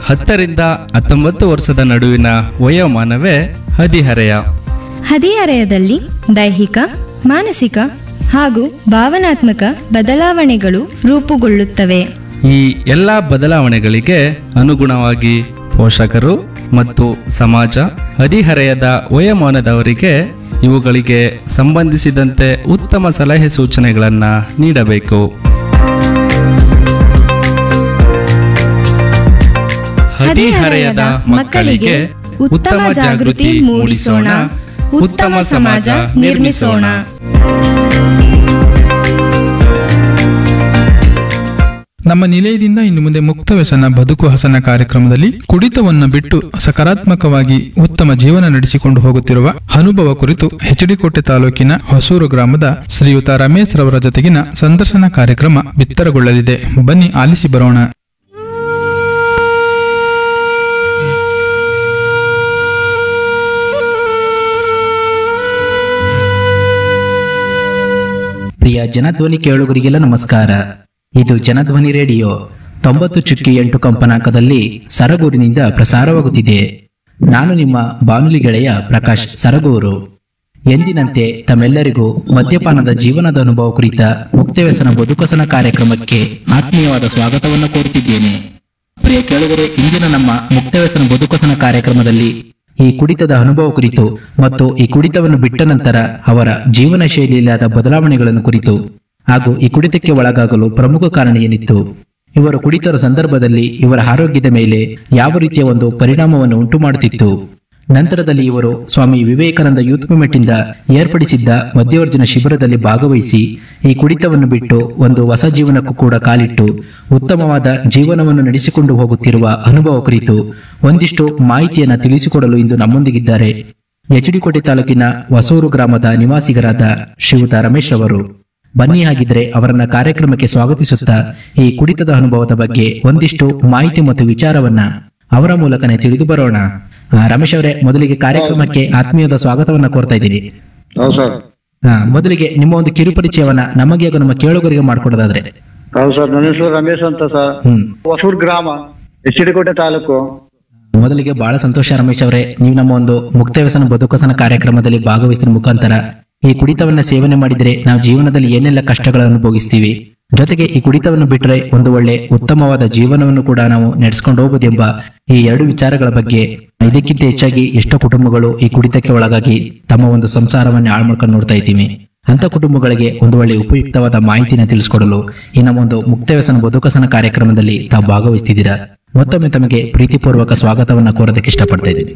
ಹತ್ತರಿಂದ ಹತ್ತೊಂಬತ್ತು ವರ್ಷದ ನಡುವಿನ ವಯೋಮಾನವೇ ಹದಿಹರೆಯ ಹದಿಹರೆಯದಲ್ಲಿ ದೈಹಿಕ ಮಾನಸಿಕ ಹಾಗೂ ಭಾವನಾತ್ಮಕ ಬದಲಾವಣೆಗಳು ರೂಪುಗೊಳ್ಳುತ್ತವೆ ಈ ಎಲ್ಲ ಬದಲಾವಣೆಗಳಿಗೆ ಅನುಗುಣವಾಗಿ ಪೋಷಕರು ಮತ್ತು ಸಮಾಜ ಹದಿಹರೆಯದ ವಯೋಮಾನದವರಿಗೆ ಇವುಗಳಿಗೆ ಸಂಬಂಧಿಸಿದಂತೆ ಉತ್ತಮ ಸಲಹೆ ಸೂಚನೆಗಳನ್ನು ನೀಡಬೇಕು ಹದಿಹರೆಯದ ಮಕ್ಕಳಿಗೆ ಉತ್ತಮ ಜಾಗೃತಿ ಮೂಡಿಸೋಣ ಉತ್ತಮ ಸಮಾಜ ನಿರ್ಮಿಸೋಣ ನಮ್ಮ ನಿಲಯದಿಂದ ಇನ್ನು ಮುಂದೆ ಮುಕ್ತ ವ್ಯಸನ ಬದುಕು ಹಸನ ಕಾರ್ಯಕ್ರಮದಲ್ಲಿ ಕುಡಿತವನ್ನು ಬಿಟ್ಟು ಸಕಾರಾತ್ಮಕವಾಗಿ ಉತ್ತಮ ಜೀವನ ನಡೆಸಿಕೊಂಡು ಹೋಗುತ್ತಿರುವ ಅನುಭವ ಕುರಿತು ಹೆಚ್ಡಿಕೋಟೆ ತಾಲೂಕಿನ ಹೊಸೂರು ಗ್ರಾಮದ ಶ್ರೀಯುತ ರಮೇಶ್ ರವರ ಜೊತೆಗಿನ ಸಂದರ್ಶನ ಕಾರ್ಯಕ್ರಮ ಬಿತ್ತರಗೊಳ್ಳಲಿದೆ ಬನ್ನಿ ಆಲಿಸಿ ಬರೋಣ ಪ್ರಿಯ ಜನಧ್ವನಿ ಕೇಳುಗರಿಗೆಲ್ಲ ನಮಸ್ಕಾರ ಇದು ಜನಧ್ವನಿ ರೇಡಿಯೋ ತೊಂಬತ್ತು ಚುಕ್ಕಿ ಎಂಟು ಕಂಪನಾಂಕದಲ್ಲಿ ಸರಗೂರಿನಿಂದ ಪ್ರಸಾರವಾಗುತ್ತಿದೆ ನಾನು ನಿಮ್ಮ ಬಾನುಲಿ ಗೆಳೆಯ ಪ್ರಕಾಶ್ ಸರಗೂರು ಎಂದಿನಂತೆ ತಮ್ಮೆಲ್ಲರಿಗೂ ಮದ್ಯಪಾನದ ಜೀವನದ ಅನುಭವ ಕುರಿತ ಮುಕ್ತವ್ಯಸನ ಬದುಕಸನ ಕಾರ್ಯಕ್ರಮಕ್ಕೆ ಆತ್ಮೀಯವಾದ ಸ್ವಾಗತವನ್ನು ಕೋರುತ್ತಿದ್ದೇನೆ ಪ್ರಿಯ ಕೇಳುಗರೆ ಇಂದಿನ ನಮ್ಮ ಮುಕ್ತವ್ಯಸನ ಬದುಕಸನ ಕಾರ್ಯಕ್ರಮದಲ್ಲಿ ಈ ಕುಡಿತದ ಅನುಭವ ಕುರಿತು ಮತ್ತು ಈ ಕುಡಿತವನ್ನು ಬಿಟ್ಟ ನಂತರ ಅವರ ಜೀವನ ಶೈಲಿಯಲ್ಲಾದ ಬದಲಾವಣೆಗಳನ್ನು ಕುರಿತು ಹಾಗೂ ಈ ಕುಡಿತಕ್ಕೆ ಒಳಗಾಗಲು ಪ್ರಮುಖ ಕಾರಣ ಏನಿತ್ತು ಇವರು ಕುಡಿತರ ಸಂದರ್ಭದಲ್ಲಿ ಇವರ ಆರೋಗ್ಯದ ಮೇಲೆ ಯಾವ ರೀತಿಯ ಒಂದು ಪರಿಣಾಮವನ್ನು ಉಂಟು ಮಾಡುತ್ತಿತ್ತು ನಂತರದಲ್ಲಿ ಇವರು ಸ್ವಾಮಿ ವಿವೇಕಾನಂದ ಯೂತ್ ಮೂವ್ಮೆಂಟ್ ಇಂದ ಏರ್ಪಡಿಸಿದ್ದ ಮಧ್ಯವರ್ಜನ ಶಿಬಿರದಲ್ಲಿ ಭಾಗವಹಿಸಿ ಈ ಕುಡಿತವನ್ನು ಬಿಟ್ಟು ಒಂದು ಹೊಸ ಜೀವನಕ್ಕೂ ಕೂಡ ಕಾಲಿಟ್ಟು ಉತ್ತಮವಾದ ಜೀವನವನ್ನು ನಡೆಸಿಕೊಂಡು ಹೋಗುತ್ತಿರುವ ಅನುಭವ ಕುರಿತು ಒಂದಿಷ್ಟು ಮಾಹಿತಿಯನ್ನು ತಿಳಿಸಿಕೊಡಲು ಇಂದು ನಮ್ಮೊಂದಿಗಿದ್ದಾರೆ ಎಚ್ಡಿಕೋಟೆ ತಾಲೂಕಿನ ಹೊಸೂರು ಗ್ರಾಮದ ನಿವಾಸಿಗರಾದ ಶ್ರೀಯುತ ರಮೇಶ್ ಅವರು ಬನ್ನಿ ಹಾಗಿದ್ರೆ ಅವರನ್ನ ಕಾರ್ಯಕ್ರಮಕ್ಕೆ ಸ್ವಾಗತಿಸುತ್ತಾ ಈ ಕುಡಿತದ ಅನುಭವದ ಬಗ್ಗೆ ಒಂದಿಷ್ಟು ಮಾಹಿತಿ ಮತ್ತು ವಿಚಾರವನ್ನ ಅವರ ಮೂಲಕನೇ ತಿಳಿದು ಬರೋಣ ಆ, ರಮೇಶ್ ಅವರೇ ಮೊದಲಿಗೆ ಕಾರ್ಯಕ್ರಮಕ್ಕೆ ಆತ್ಮೀಯದ ಸ್ವಾಗತವನ್ನ ಕೋರ್ತಾ ಇದ್ದೀವಿ ಹೌದು ಸರ್ ಆ, ಮೊದಲಿಗೆ ನಿಮ್ಮ ಒಂದು ಕಿರುಪರಿಚಯವನ್ನ ನಮಗೆ ಹಾಗೂ ನಮ್ಮ ಕೇಳುಗರಿಗೆ ಮಾಡ್ಕೊಡೋದಾದ್ರೆ ಹೌದು ಸರ್ ನನ್ನ ಹೆಸರು ರಮೇಶ್ ಅಂತ ಸರ್ ಹ್ಮ್ ಹೊಸೂರು ಗ್ರಾಮ ಎಚ್ ಡಿ ಕೋಟೆ ತಾಲೂಕು ಮೊದಲಿಗೆ ಬಹಳ ಸಂತೋಷ ರಮೇಶ್ ಅವರೇ ನೀವು ನಮ್ಮ ಒಂದು ಮುಕ್ತ ವ್ಯಸನ ಬದುಕಸನ ಕಾರ್ಯಕ್ರಮದಲ್ಲಿ ಭಾಗವಹಿಸಿದ ಮುಖಾಂತರ ಈ ಕುಡಿತವನ್ನ ಸೇವನೆ ಮಾಡಿದ್ರೆ ನಾವು ಜೀವನದಲ್ಲಿ ಏನೆಲ್ಲ ಕಷ್ಟಗಳನ್ನು ಅನುಭವಿಸ್ತೀವಿ ಜೊತೆಗೆ ಈ ಕುಡಿತವನ್ನು ಬಿಟ್ಟರೆ ಒಂದು ಒಳ್ಳೆ ಉತ್ತಮವಾದ ಜೀವನವನ್ನು ಕೂಡ ನಾವು ನಡೆಸ್ಕೊಂಡು ಹೋಗುವುದೆಂಬ ಈ ಎರಡು ವಿಚಾರಗಳ ಬಗ್ಗೆ ಇದಕ್ಕಿಂತ ಹೆಚ್ಚಾಗಿ ಎಷ್ಟೋ ಕುಟುಂಬಗಳು ಈ ಕುಡಿತಕ್ಕೆ ಒಳಗಾಗಿ ತಮ್ಮ ಒಂದು ಸಂಸಾರವನ್ನ ಹಾಳು ಮಾಡ್ಕೊಂಡು ನೋಡ್ತಾ ಇದ್ದೀವಿ ಅಂತ ಕುಟುಂಬಗಳಿಗೆ ಒಂದು ಒಳ್ಳೆ ಉಪಯುಕ್ತವಾದ ಮಾಹಿತಿನ ತಿಳಿಸಿಕೊಡಲು ಈ ನಮ್ಮ ಒಂದು ಮುಕ್ತ ವ್ಯಸನ ಬದುಕಸನ ಕಾರ್ಯಕ್ರಮದಲ್ಲಿ ತಾವು ಭಾಗವಹಿಸ್ತಿದ್ದೀರಾ ಮತ್ತೊಮ್ಮೆ ತಮಗೆ ಪ್ರೀತಿಪೂರ್ವಕ ಸ್ವಾಗತವನ್ನ ಕೋರೋದಕ್ಕೆ ಇಷ್ಟಪಡ್ತಾ ಇದ್ದೀನಿ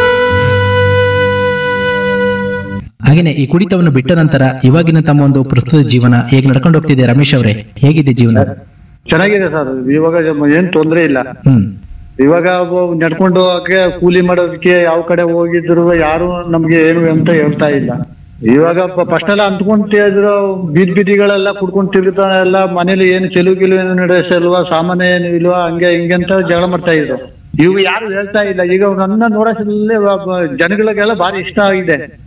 ಹಾಗೇನೆ ಈ ಕುಡಿತವನ್ನು ಬಿಟ್ಟ ನಂತರ ಇವಾಗಿನ ತಮ್ಮ ಒಂದು ಪ್ರಸ್ತುತ ಜೀವನ ಹೇಗೆ ನಡ್ಕೊಂಡು ಹೋಗ್ತಿದೆ ರಮೇಶ್ ಅವರೇ ಹೇಗಿದೆ ಜೀವನ ಚೆನ್ನಾಗಿದೆ ಸರ್ ಇವಾಗ ಜ- ಏನ್ ತೊಂದ್ರೆ ಇಲ್ಲ ಹ್ಮ್ ಇವಾಗ ಒಬ್ಬ ನಡ್ಕೊಂಡು ಹೋಗಕ್ಕೆ ಕೂಲಿ ಮಾಡೋದಕ್ಕೆ ಯಾವ ಕಡೆ ಹೋಗಿದ್ರು ಯಾರು ನಮ್ಗೆ ಏನು ಅಂತ ಹೇಳ್ತಾ ಇಲ್ಲ ಇವಾಗ ಫಸ್ಟ್ ಎಲ್ಲ ಅಂದ್ಕೊಂತಿದ್ರು ಬೀದ್ ಬೀದಿಗಳೆಲ್ಲ ಕುಡ್ಕೊಂಡ್ ತಿರುಗ್ತಾ ಎಲ್ಲ ಮನೇಲಿ ಏನು ಚೆಲುವು ಗಿಲು ಏನು ನಡೆಸಲ್ವಾ ಸಾಮಾನ್ಯ ಏನು ಇಲ್ವಾ ಹಂಗೆ ಹಿಂಗೆ ಅಂತ ಜಗಳ ಮಾಡ್ತಾ ಇದ್ರು ಇವು ಯಾರು ಹೇಳ್ತಾ ಇಲ್ಲ ಈಗ ನನ್ನ ನೋಡೋದ್ರಲ್ಲಿ ಜನಗಳಿಗೆಲ್ಲ ಭಾರಿ ಇಷ್ಟ ಆಗಿದೆ